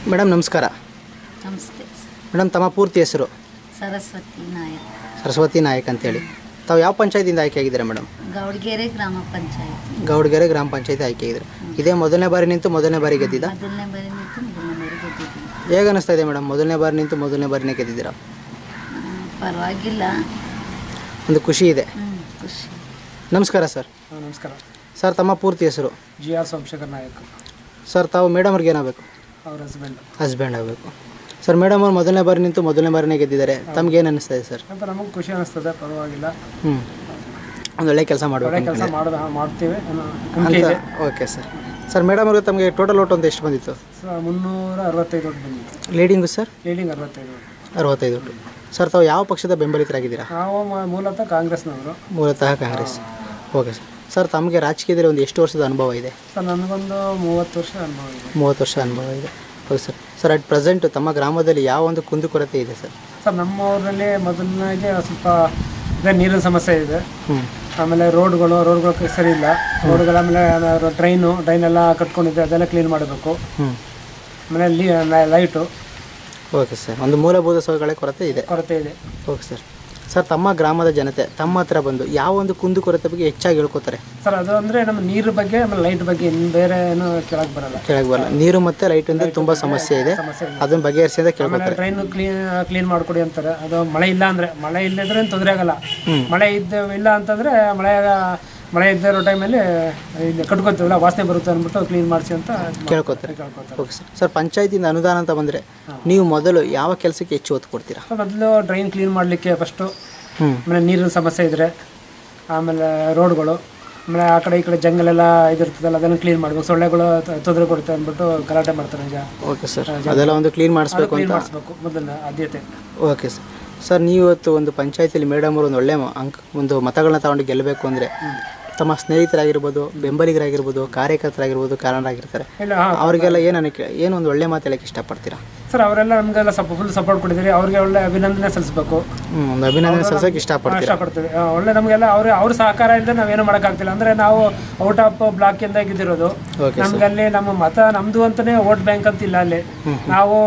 Madam ನಮಸ್ಕಾರ ನಮಸ್ತೆ madam ತಮ್ಮ ಪೂರ್ತಿ ಹೆಸರು ಸರಸ್ವತಿ ನಾಯಕ್ ಸರಸ್ವತಿ ನಾಯಕ್ ಅಂತೇಳಿ ತಾವು ಯಾವ ಪಂಚಾಯತಿಯಿಂದ ಆಯ್ಕೆ ಆಗಿದ್ದೀರಾ ಮೇಡಮ್ ಗೌಡ್ಗೆರೆ ಗ್ರಾಮ ಪಂಚಾಯತ್ ಗೌಡಗೆರೆ ಗ್ರಾಮ ಪಂಚಾಯತಿ ಆಯ್ಕೆ ಆಗಿದ್ದಾರೆ ಇದೇ ಮೊದಲನೇ ಬಾರಿ ನಿಂತು ಮೊದಲನೇ ಬಾರಿ ಗೆದ್ದಿದ್ದ ಮೊದಲನೇ ಬಾರಿ ನಿಂತು ಮೊದಲನೇ ಬಾರಿ ಗೆದ್ದಿದ್ದೀನಿ ಹೇಗೆ ಅನಿಸ್ತಾ ಇದೆ ಮೇಡಮ್ ಮೊದಲನೇ ಬಾರಿ ನಿಂತು ಮೊದಲನೇ ಬಾರಿನೇ ಗೆದ್ದಿದ್ದೀರಾ ಆ, ಪರವಾಗಿಲ್ಲ ಒಂದು ಖುಷಿ ಇದೆ ಹ್ಞೂ ಖುಷಿ ನಮಸ್ಕಾರ ಸರ್ ನಮಸ್ಕಾರ ಸರ್ ತಮ್ಮ ಪೂರ್ತಿ ಹೆಸರು G R Somashekhar Nayak sir ತಾವು ಮೇಡಮ್ ಅವ್ರಿಗೆ ಏನಾಗಬೇಕು ಅವ್ರ ಹಸ್ಬೆಂಡ್ ಹಸ್ಬೆಂಡ್ ಆಗಬೇಕು ಸರ್ ಮೇಡಮ್ ಅವ್ರು ಮೊದಲನೇ ಬಾರಿ ನಿಂತು ಮೊದಲನೇ ಬಾರಿನೇ ಗೆದ್ದಿದ್ದಾರೆ ತಮ್ಗೇನು ಅನ್ನಿಸ್ತಾ ಇದೆ ಸರ್ ಸ್ವಲ್ಪ ನಮಗೆ ಖುಷಿ ಅನಿಸ್ತದೆ ಪರವಾಗಿಲ್ಲ ಹ್ಞೂ ಒಂದು ಒಳ್ಳೆ ಕೆಲಸ ಒಳ್ಳೆ ಮಾಡಬೇಕು ಕೆಲಸ ಮಾಡೋದು ಮಾಡ್ತೀವಿ ಅನ್ನೋ ಅಂತ ನಂಬಿಕೆ ಇದೆ ಓಕೆ ಸರ್ ಸರ್ ಮೇಡಮ್ ಅವ್ರಿಗೆ ತಮಗೆ ಟೋಟಲ್ ಓಟ್ ಅಂತ ಎಷ್ಟು ಬಂದಿತ್ತು ಸ- ಮುನ್ನೂರ ಅರವತ್ತೈದು ಒಟ್ಟು ಬಂದಿದೆ ಲೀಡಿಂಗು ಸರ್ ಲೀಡಿಂಗ್ ಅರವತ್ತೈದು ಒಟ್ಟು. ಅರವತ್ತೈದು ಒಟ್ಟು ಸರ್ ತಾವು ಯಾವ ಪಕ್ಷದ ಬೆಂಬಲಿತರಾಗಿದ್ದೀರಾ ನಾವು ಮ- ಮೂಲತಃ ಕಾಂಗ್ರೆಸ್ನವರು ಮೂಲತಃ ಕಾಂಗ್ರೆಸ್ ಓಕೆ ಸರ್ ಸರ್ ತಮಗೆ ರಾಜಕೀಯದಲ್ಲಿ ಒಂದು ಎಷ್ಟು ವರ್ಷದ ಅನುಭವ ಇದೆ ಸರ್ ನನಗೊಂದು ಮೂವತ್ತು ವರ್ಷ ಅನುಭವ ಇದೆ ಮೂವತ್ತು ವರ್ಷ ಅನುಭವ ಇದೆ okay sir sir at present ತಮ್ಮ ಗ್ರಾಮದಲ್ಲಿ ಯಾವ ಒಂದು ಕುಂದುಕೊರತೆ ಇದೆ ಸರ್ ಸರ್ ನಮ್ಮ ಊರಲ್ಲಿ ಮೊದಲನೇಗೆ ಸ್ವಲ್ಪ ಇದೇ ನೀರಿನ ಸಮಸ್ಯೆ ಇದೆ ಹ್ಞೂ ಆಮೇಲೆ ರೋಡ್ಗಳು ರೋಡ್ಗಳು ಸರಿ ಇಲ್ಲ ರೋಡ್ಗಳ ಆಮೇಲೆ ಟ್ರೈನು ಟ್ರೈನ್ ಎಲ್ಲ ಕಟ್ಕೊಂಡಿದೆ ಅದೆಲ್ಲ ಕ್ಲೀನ್ ಮಾಡಬೇಕು ಹ್ಞೂ ಆಮೇಲೆ ಲೀ ಲೈಟು ಓಕೆ ಸರ್ ಒಂದು ಮೂಲಭೂತ ಸೌಕರ್ಯಗಳ ಕೊರತೆ ಇದೆ ಕೊರತೆ ಇದೆ ಓಕೆ ಸರ್ ಸರ್ ತಮ್ಮ ಗ್ರಾಮದ ಜನತೆ ತಮ್ಮ ಹತ್ರ ಬಂದು ಯಾವ ಒಂದು ಕುಂದುಕೊರತೆ ಬಗ್ಗೆ ಹೆಚ್ಚಾಗಿ ಹೇಳ್ಕೊತಾರೆ ಸರ್ ಅದು ಅಂದರೆ ನಮ್ಮ ನೀರು ಬಗ್ಗೆ ಆಮೇಲೆ ಲೈಟ್ ಬಗ್ಗೆ ಇನ್ನು ಬೇರೆ ಏನು ಕೇಳಕ್ಕೆ ಬರಲ್ಲ ಕೆಳಗೆ ಬರಲ್ಲ ನೀರು ಮತ್ತು ಲೈಟಿಂದ ತುಂಬ ಸಮಸ್ಯೆ ಇದೆ ಸಮಸ್ಯೆ ಇಲ್ಲ ಅದನ್ನು ಬಗೆಹರಿಸಿ ಅಂತ ಆಮೇಲೆ ಕೇಳ್ಕೊತಾರೆ ಟ್ರೈನ್ ಕ್ಲೀನ್ ಕ್ಲೀನ್ ಮಾಡ್ಕೊಡಿ ಅಂತಾರೆ ಅದು ಮಳೆ ಇಲ್ಲ ಅಂದರೆ ಮಳೆ ಇಲ್ಲದ್ರೆ ತೊಂದರೆ ಆಗಲ್ಲ ಮಳೆ ಇದ್ದ ಇಲ್ಲ ಅಂತಂದರೆ ಮಳೆ ಮಳೆ ಇದ್ದಿರೋ ಟೈಮಲ್ಲಿ ಇಲ್ಲಿ ಕಟ್ಕೊತೀವಲ್ಲ ವಾಸನೆ ಬರುತ್ತೆ ಅಂದ್ಬಿಟ್ಟು ಕ್ಲೀನ್ ಮಾಡಿಸಿ ಅಂತ ಕೇಳ್ಕೊತಾರೆ ಕೇಳ್ಕೊತಾರೆ ಓಕೆ ಸರ್ ಸರ್ ಪಂಚಾಯತಿಯಿಂದ ಅನುದಾನ ಅಂತ ಬಂದರೆ ನೀವು ಮೊದಲು ಯಾವ ಕೆಲಸಕ್ಕೆ ಹೆಚ್ಚು ಒತ್ತು ಕೊಡ್ತೀರಾ ಮೊದಲು ಟ್ರೈನ್ ಕ್ಲೀನ್ ಮಾಡಲಿಕ್ಕೆ ಫಸ್ಟು ಹ್ಞೂ ಆಮೇಲೆ ನೀರಿನ ಸಮಸ್ಯೆ ಇದ್ದರೆ ಆಮೇಲೆ ರೋಡ್ಗಳು ಆಮೇಲೆ ಆ ಕಡೆ ಈ ಕಡೆ ಜಂಗಲೆಲ್ಲ ಇದಿರ್ತದಲ್ಲ ಅದನ್ನು ಕ್ಲೀನ್ ಮಾಡಬೇಕು ಸೊಳ್ಳೆಗಳು ತ- ತೊಂದರೆ ಕೊಡುತ್ತೆ ಅಂದ್ಬಿಟ್ಟು ಗಲಾಟೆ ಮಾಡ್ತಾರೆ ಈಗ ಓಕೆ ಸರ್ ಅದೆಲ್ಲ ಒಂದು ಕ್ಲೀನ್ ಮಾಡಿಸ್ಬೇಕು ಕ್ಲೀನ್ ಅಂತ ಮಾಡಿಸ್ಬೇಕು ಮೊದಲನೇ ಆದ್ಯತೆ ಓಕೆ ಸರ್ ಸರ್ ನೀವು ಇವತ್ತು ಒಂದು ಪಂಚಾಯತಿಯಲ್ಲಿ ಮೇಡಮ್ ಅವರು ಒಂದು ಒಳ್ಳೆ ಮ- ಅಂಕ ಒಂದು ಮತಗಳನ್ನ ತಗೊಂಡು ಗೆಲ್ಲಬೇಕು ಅಂದರೆ ತಮ್ಮ ಸ್ನೇಹಿತರಾಗಿರ್ಬೋದು ಬೆಂಬಲಿಗರಾಗಿರ್ಬೋದು ಕಾರ್ಯಕರ್ತರಾಗಿರ್ಬೋದು ಕಾರಣರಾಗಿರ್ತಾರೆ ಇಲ್ಲ ಹಾಂ ಅವರಿಗೆಲ್ಲ ಏನು ಅನ್ನಕ್ಕೆ ಏನು ಒಂದು ಒಳ್ಳೆ ಮಾತು ಹೇಳಕ್ಕೆ ಇಷ್ಟಪಡ್ತೀರಾ ಸರ್ ಅವರೆಲ್ಲ ನಮಗೆಲ್ಲ ಸ್ವಲ್ಪ ಫುಲ್ ಸಪೋರ್ಟ್ ಕೊಟ್ಟಿದ್ದೀರಿ ಅವ್ರಿಗೆ ಒಳ್ಳೆ ಅಭಿನಂದನೆ ಸಲ್ಲಿಸಬೇಕು ಹ್ಞೂ ಒಂದು ಅಭಿನಂದನೆ ಸಲ್ಸಕ್ಕೆ ಇಷ್ಟಪಡ್ತೀರಾ ಇಷ್ಟಪಡ್ತೀವಿ ಆ, ಒಳ್ಳೆ ನಮಗೆಲ್ಲ ಅವ್ರ ಅವ್ರ ಸಹಕಾರ ಇಲ್ಲದೆ ನಾವೇನು ಮಾಡೋಕ್ಕಾಗ್ತಿಲ್ಲ ಅಂದರೆ ನಾವು ಔಟ್ ಆಫ್ ಬ್ಲಾಕಿಂದ ಗೆದ್ದಿರೋದು ಓಕೆ ನಮ್ಗೆ ಅಲ್ಲಿ ನಮ್ಮ ಮತ ನಮ್ಮದು ಅಂತಲೇ ವೋಟ್ ಬ್ಯಾಂಕ್ ಅಂತ ಇಲ್ಲ ಅಲ್ಲಿ ನಾವು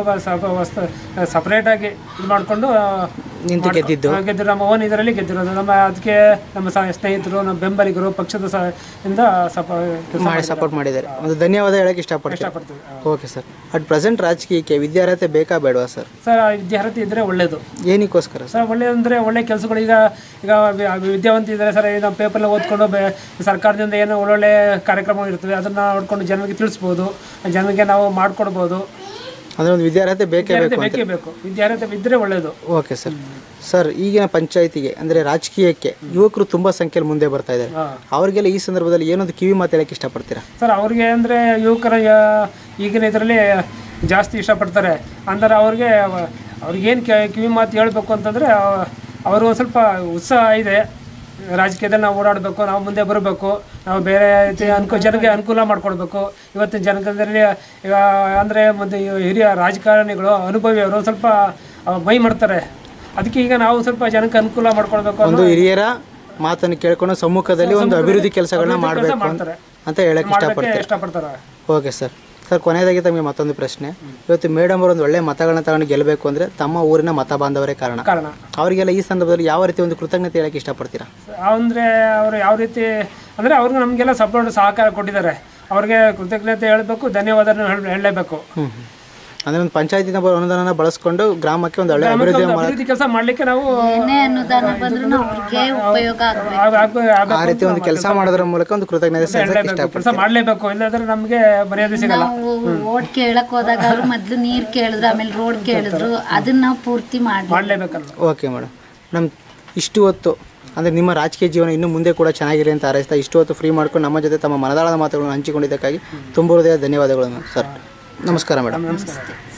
ಸಪ್ರೇಟಾಗಿ ಇದು ಮಾಡಿಕೊಂಡು ನಿಂತು ಗೆದ್ದಿದ್ದು ಗೆದ್ದಿರೋ ನಮ್ಮ ಓನ್ ಇದರಲ್ಲಿ ಗೆದ್ದಿರೋದು ನಮ್ಮ ಅದಕ್ಕೆ ನಮ್ಮ ಸ- ಸ್ನೇಹಿತರು ನಮ್ಮ ಬೆಂಬಲಿಗರು ಪಕ್ಷದ ಸ ಇಂದ ಸಪ ಕೆಲಸ ಮಾಡಿ ಸಪೋರ್ಟ್ ಮಾಡಿದ್ದಾರೆ ಒಂದು ಧನ್ಯವಾದ ಹೇಳಕ್ಕೆ ಇಷ್ಟಪಡ್ತೀರಾ ಇಷ್ಟಪಡ್ತೀವಿ ಆ. ಓಕೆ ಸರ್ ಅಟ್ ಪ್ರೆಸೆಂಟ್ ರಾಜಕೀಯಕ್ಕೆ ವಿದ್ಯಾರ್ಹತೆ ಬೇಕಾ ಬೇಡವಾ ಸರ್ ಸರ್ ವಿದ್ಯಾರ್ಥಿ ಇದ್ದರೆ ಒಳ್ಳೆಯದು ಏನಕ್ಕೋಸ್ಕರ ಸರ್ ಸರ್ ಒಳ್ಳೆ ಅಂದರೆ ಒಳ್ಳೆ ಕೆಲಸಗಳು ಈಗ ಈಗ ವಿ- ವಿದ್ಯಾವಂತ ಇದ್ದಾರೆ ಸರ್ ನಾವು ಪೇಪರ್ನ ಓದ್ಕೊಂಡು ಬೆ ಸರ್ಕಾರದಿಂದ ಏನು ಒಳ್ಳೊಳ್ಳೆ ಕಾರ್ಯಕ್ರಮಗಳು ಇರ್ತವೆ ಅದನ್ನು ನೋಡ್ಕೊಂಡು ಜನರಿಗೆ ತಿಳಿಸ್ಬೋದು ಜನರಿಗೆ ನಾವು ಮಾಡಿಕೊಡ್ಬೋದು ಅಂದರೆ ಒಂದು ವಿದ್ಯಾರ್ಹತೆ ಬೇಕೇ ಬೇಕು ಅಂತ ಬೇಕೇ ಬೇಕು ವಿದ್ಯಾರ್ಥಿ ಇದ್ದರೆ ಒಳ್ಳೆಯದು ಓಕೆ ಸರ್ ಸರ್ ಈಗಿನ ಪಂಚಾಯತಿಗೆ ಅಂದರೆ ರಾಜಕೀಯಕ್ಕೆ ಯುವಕರು ತುಂಬ ಸಂಖ್ಯೆಯಲ್ಲಿ ಮುಂದೆ ಬರ್ತಾ ಇದ್ದಾರೆ ಹಾಂ ಅವರಿಗೆಲ್ಲ ಈ ಸಂದರ್ಭದಲ್ಲಿ ಏನೊಂದು ಕಿವಿ ಮಾತು ಹೇಳಕ್ಕೆ ಇಷ್ಟಪಡ್ತೀರಾ ಸರ್ ಅವ್ರಿಗೆ ಅಂದರೆ ಯುವಕರ ಯಾ- ಈಗಿನ ಇದರಲ್ಲಿ ಜಾಸ್ತಿ ಇಷ್ಟಪಡ್ತಾರೆ ಅಂದರೆ ಅವ್ರಿಗೆ ಅವ್ರಿಗೇನು ಕಿವಿ ಮಾತು ಹೇಳಬೇಕು ಅಂತಂದರೆ ಅವರು ಒಂದು ಸ್ವಲ್ಪ ಉತ್ಸಾಹ ಇದೆ ರಾಜಕೀಯದಲ್ಲಿ ನಾವು ಓಡಾಡಬೇಕು ನಾವು ಮುಂದೆ ಬರಬೇಕು ನಾವು ಬೇರೆ ರೀತಿ ಅನುಕೂ ಜನಕ್ಕೆ ಅನುಕೂಲ ಮಾಡಿಕೊಡ್ಬೇಕು ಇವತ್ತಿನ ಜನಕದಲ್ಲಿ ಈಗ ಅಂದರೆ ಮತ್ತು ಹಿರಿಯ ರಾಜಕಾರಣಿಗಳು ಅನುಭವಿಯವರು ಒಂದ್ ಸ್ವಲ್ಪ ಅಹ್, ಮೈ ಮಾಡ್ತಾರೆ ಅದಕ್ಕೆ ಈಗ ನಾವು ಸ್ವಲ್ಪ ಜನಕ್ಕೆ ಅನುಕೂಲ ಮಾಡ್ಕೊಳ್ಬೇಕು ಅನ್ನೋ ಒಂದು ಹಿರಿಯರ ಮಾತನ್ನು ಕೇಳ್ಕೊಂಡು ಸಮ್ಮುಖದಲ್ಲಿ ಒಂದು ಅಭಿವೃದ್ಧಿ ಕೆಲಸಗಳನ್ನ ಕೆಲಸ ಮಾಡಬೇಕು ಮಾಡ್ತಾರೆ ಅಂತ ಹೇಳಕ್ಕೆ ಮಾಡೋಕ್ಕೆ ಇಷ್ಟಪಡ್ತೀರಾ ಇಷ್ಟಪಡ್ತಾರೆ ಓಕೆ ಸರ್ ಸರ್ ಕೊನೆಯದಾಗಿ ತಮಗೆ ಮತ್ತೊಂದು ಪ್ರಶ್ನೆ ಇವತ್ತು ಮೇಡಮ್ ಅವರು ಒಂದು ಒಳ್ಳೆ ಮತಗಳನ್ನ ತಗೊಂಡು ಗೆಲ್ಲಬೇಕು ಅಂದರೆ ತಮ್ಮ ಊರಿನ ಮತ ಬಾಂಧವರೇ ಕಾರಣ ಕಾರಣ ಅವರಿಗೆಲ್ಲ ಈ ಸಂದರ್ಭದಲ್ಲಿ ಯಾವ ರೀತಿ ಒಂದು ಕೃತಜ್ಞತೆ ಹೇಳಕ್ಕೆ ಇಷ್ಟಪಡ್ತೀರಾ ಅಂದರೆ ಅವರು ಯಾವ ರೀತಿ ಅಂದರೆ ಅವ್ರಿಗೆ ನಮಗೆಲ್ಲ ಸಪೋರ್ಟ್ ಸಹಕಾರ ಕೊಟ್ಟಿದ್ದಾರೆ ಅವ್ರಿಗೆ ಕೃತಜ್ಞತೆ ಹೇಳಬೇಕು ಧನ್ಯವಾದ ಹೇಳಲೇಬೇಕು ಹ್ಞೂ ಹ್ಞೂ ಅಂದರೆ ಒಂದು ಪಂಚಾಯತಿನ ಬರೋ ಅನುದಾನ ಬಳಸ್ಕೊಂಡು ಗ್ರಾಮಕ್ಕೆ ಒಂದು ಒಳ್ಳೆ ಅಭಿವೃದ್ಧಿ ಮಾಡ ಅಭಿವೃದ್ಧಿ ಕೆಲಸ ಮಾಡಲಿಕ್ಕೆ ನಾವು ಏನೇ ಅನುದಾನ ಬಂದ್ರೂ ಅವ್ರಿಗೆ ಉಪಯೋಗ ಆಗಬೇಕು ಆಗ್- ಆಗ್- ಆಗ್- ಆ ರೀತಿ ಒಂದು ಕೆಲಸ ಮಾಡೋದ್ರ ಮೂಲಕ ಒಂದು ಕೃತಜ್ಞತೆ ಸಲ್ಲಿಸಕ್ಕೆ ಇಷ್ಟಪಡ್ತೀನಿ ಕೆಲಸ ಮಾಡಲೇಬೇಕು ಇಲ್ಲಾಂದ್ರೆ ನಮಗೆ ಮರ್ಯಾದೆ ಸಿಗಲ್ಲ ನಾವು ಓಟ್ ಕೇಳಕ್ ಹೋದಾಗ ಅವ್ರು ಮೊದ್ಲು ನೀರ್ ಕೇಳಿದ್ರು ಆಮೇಲೆ ರೋಡ್ ಕೇಳಿದ್ರು ಅದನ್ನ ನಾವು ಪೂರ್ತಿ ಮಾಡಿ ಮಾಡಲೇಬೇಕಲ್ಲ ಓಕೆ ಮೇಡಮ್ ನಮ್ಮ ಇಷ್ಟು ಹೊತ್ತು ಅಂದರೆ ನಿಮ್ಮ ರಾಜಕೀಯ ಜೀವನ ಇನ್ನು ಮುಂದೆ ಕೂಡ ಚೆನ್ನಾಗಿರಿ ಅಂತ ಹಾರೈಸ್ತಾ ಇಷ್ಟು ಹೊತ್ತು ಫ್ರೀ ಮಾಡ್ಕೊಂಡು ನಮ್ಮ ಜೊತೆ ತಮ್ಮ ಮನದಾಳದ ಮಾತುಗಳನ್ನು ಹಂಚಿಕೊಂಡಿದ್ದಕ್ಕಾಗಿ ತುಂಬ ಹೃದಯ ಧನ್ಯವಾದಗಳು ಸರ್ ನಮಸ್ಕಾರ ಮೇಡಮ್ ನಮಸ್ಕಾರ